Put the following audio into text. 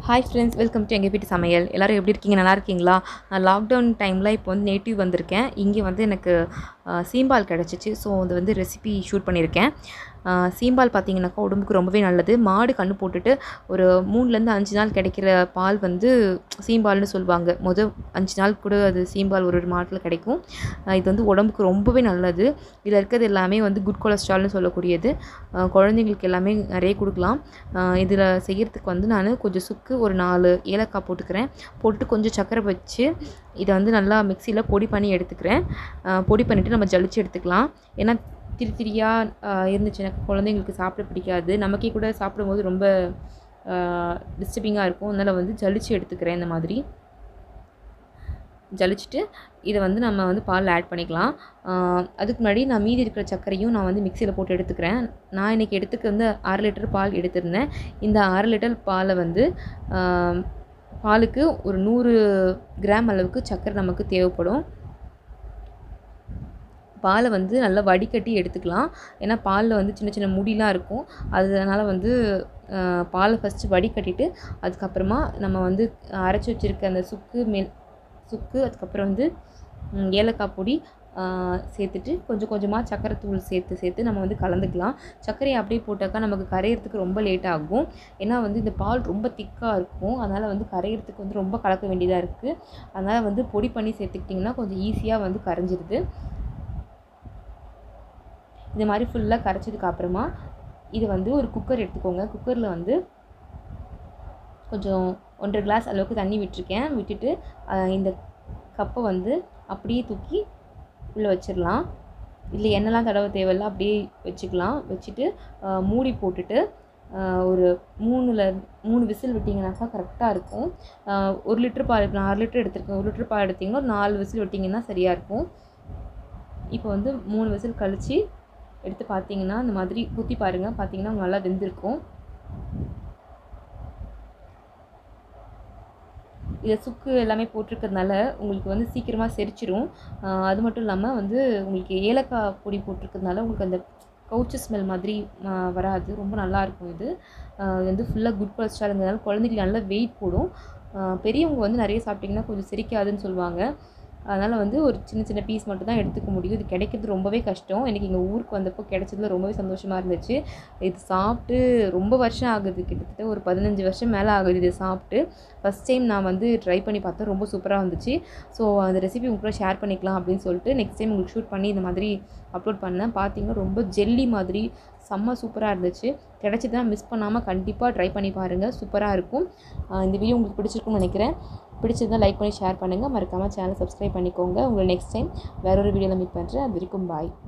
hi friends welcome to எங்கள் வீட்டு சமையல் எல்லோரும் எப்படி இருக்கீங்க நல்லா இருக்கீங்களா நான் லாக்டவுன் டைமில் இப்போ வந்து நேட்டிவ் வந்திருக்கேன் இங்கே வந்து எனக்கு அஹ், சீம்பால் கிடச்சிச்சு ஸோ அது வந்து ரெசிபி ஷூட் பண்ணியிருக்கேன் அஹ், சீம்பால் பார்த்தீங்கன்னாக்கா உடம்புக்கு ரொம்பவே நல்லது மாடு கன்று போட்டுட்டு ஒரு மூணுலேருந்து அஞ்சு நாள் கிடைக்கிற பால் வந்து சீம்பால்னு சொல்லுவாங்க மொதல் அஞ்சு நாள் கூட அது சீம்பால் ஒரு ஒரு மாட்டில் கிடைக்கும் அஹ், இது வந்து உடம்புக்கு ரொம்பவே நல்லது இதில் இருக்கிறது எல்லாமே வந்து குட் கொலஸ்ட்ரால்னு சொல்லக்கூடியது அஹ், குழந்தைங்களுக்கு எல்லாமே நிறைய கொடுக்கலாம் இதில் செய்கிறதுக்கு வந்து நான் கொஞ்சம் சுக்கு ஒரு நாலு ஏலக்காய் போட்டுக்கிறேன் போட்டு கொஞ்சம் சர்க்கரை வச்சு இதை வந்து நல்லா மிக்சியில் பொடி பண்ணி எடுத்துக்கிறேன் அஹ் பொடி பண்ணிவிட்டு நம்ம ஜலிச்சு எடுத்துக்கலாம் ஏன்னா திரி திரியாக இருந்துச்சுன்னா குழந்தைங்களுக்கு சாப்பிட பிடிக்காது நமக்கே கூட சாப்பிடும்போது ரொம்ப டிஸ்டர்பிங்காக இருக்கும் அதனால் வந்து ஜலிச்சு எடுத்துக்கிறேன் இந்த மாதிரி ஜலிச்சுட்டு இதை வந்து நம்ம வந்து பால் ஆட் பண்ணிக்கலாம் ஆஹ் அதுக்கு முன்னாடி நான் மீதி இருக்கிற சர்க்கரையும் நான் வந்து மிக்சியில் போட்டு எடுத்துக்கிறேன் நான் இன்றைக்கி எடுத்துக்க வந்து அரை லிட்டர் பால் எடுத்திருந்தேன் இந்த அரை லிட்டர் பாலை வந்து ஆஹ் பாலுக்கு ஒரு நூறு கிராம் அளவுக்கு சர்க்கரை நமக்கு தேவைப்படும் பாலை வந்து நல்லா வடிகட்டி எடுத்துக்கலாம் ஏன்னா பாலில் வந்து சின்ன சின்ன முடிலாம் இருக்கும் அதனால் வந்து ஆஹ் பாலை ஃபஸ்ட்டு வடிகட்டிட்டு அதுக்கப்புறமா நம்ம வந்து அரைச்சி வச்சுருக்க அந்த சுக்கு மெல் சுக்கு அதுக்கப்புறம் வந்து ம், ஏலக்காய் பொடி ஆஹ் சேர்த்துட்டு கொஞ்சம் கொஞ்சமாக சக்கரை தூள் சேர்த்து சேர்த்து நம்ம வந்து கலந்துக்கலாம் சர்க்கரையை அப்படியே போட்டாக்கா நமக்கு கரையிறதுக்கு ரொம்ப லேட் ஆகும் ஏன்னா வந்து இந்த பால் ரொம்ப திக்காக இருக்கும் அதனால் வந்து கரையிறதுக்கு வந்து ரொம்ப கலக்க வேண்டியதாக இருக்குது அதனால் வந்து பொடி பண்ணி சேர்த்துக்கிட்டிங்கன்னா கொஞ்சம் ஈஸியாக வந்து கரைஞ்சிருது இந்த மாதிரி ஃபுல்லாக கரைச்சதுக்கு அப்புறமா இது வந்து ஒரு குக்கர் எடுத்துக்கோங்க குக்கரில் வந்து கொஞ்சம் ஒன்றரை கிளாஸ் அளவுக்கு தண்ணி விட்டுருக்கேன் விட்டுட்டு ஆஹ் இந்த கப்பை வந்து அப்படியே தூக்கி உள்ளே வச்சிடலாம் இல்லை எண்ணெய்லாம் தடவை தேவையில்ல அப்படியே வச்சுக்கலாம் வச்சுட்டு ஆஹ் மூடி போட்டுட்டு ஆஹ் ஒரு மூணுல மூணு விசில் விட்டிங்கனாக்கா கரெக்டாக இருக்கும் ஆஹ் ஒரு லிட்டர் பால் இப்போ நான் அரை லிட்டர் எடுத்திருக்கேன் ஒரு லிட்டர் பால் எடுத்திங்கன்னா ஒரு நாலு விசில் விட்டிங்கன்னா சரியாக இருக்கும் இப்போ வந்து மூணு விசில் கழித்து எடுத்து பார்த்தீங்கன்னா இந்த மாதிரி குத்தி பாருங்கள் பார்த்தீங்கன்னா நல்லா வெந்திருக்கும் இதில் சுக்கு எல்லாமே போட்டிருக்கிறதுனால உங்களுக்கு வந்து சீக்கிரமாக செரிச்சிரும் ஆஹ் அது மட்டும் இல்லாமல் வந்து உங்களுக்கு ஏலக்காய் பொடி போட்டிருக்கிறதுனால உங்களுக்கு அந்த கவுச்சு ஸ்மெல் மாதிரி ஆஹ் வராது ரொம்ப நல்லா இருக்கும் இது ஆஹ் இது வந்து ஃபுல்லாக குட் கொலஸ்ட்ராலுங்கிறதுனால குழந்தைக்கு நல்லா வெயிட் போடும் ஆஹ் பெரியவங்க வந்து நிறைய சாப்பிட்டிங்கன்னா கொஞ்சம் செரிக்காதுன்னு சொல்லுவாங்க அதனால் வந்து ஒரு சின்ன சின்ன பீஸ் மட்டும் தான் எடுத்துக்க முடியும் இது கிடைக்கிறது ரொம்பவே கஷ்டம் எனக்கு எங்கள் ஊருக்கு வந்தப்போ கிடைச்சதுல ரொம்பவே சந்தோஷமாக இருந்துச்சு இது சாப்பிட்டு ரொம்ப வருஷம் ஆகுது கிட்டத்தட்ட ஒரு பதினஞ்சு வருஷம் மேலே ஆகுது இது சாப்பிட்டு ஃபஸ்ட் டைம் நான் வந்து ட்ரை பண்ணி பார்த்தேன் ரொம்ப சூப்பராக வந்துச்சு ஸோ அந்த ரெசிபி உங்க கூட ஷேர் பண்ணிக்கலாம் அப்படின்னு சொல்லிட்டு நெக்ஸ்ட் டைம் உங்களுக்கு ஷூட் பண்ணி இந்த மாதிரி அப்லோட் பண்ணேன் பார்த்தீங்கன்னா ரொம்ப ஜெல்லி மாதிரி செம்ம சூப்பராக இருந்துச்சு கிடைச்சதுன்னா மிஸ் பண்ணாமல் கண்டிப்பாக ட்ரை பண்ணி பாருங்கள் சூப்பராக இருக்கும் ஆஹ் இந்த வீடியோ உங்களுக்கு பிடிச்சிருக்கும்னு நினைக்கிறேன் பிடிச்சிருந்தா லைக் பண்ணி ஷேர் பண்ணுங்கள் மறக்காமல் சேனல் சப்ஸ்கிரைப் பண்ணிக்கோங்க உங்களை நெக்ஸ்ட் டைம் வேற ஒரு வீடியோவில் மீட் பண்ணுறேன் அது வரைக்கும் பாய்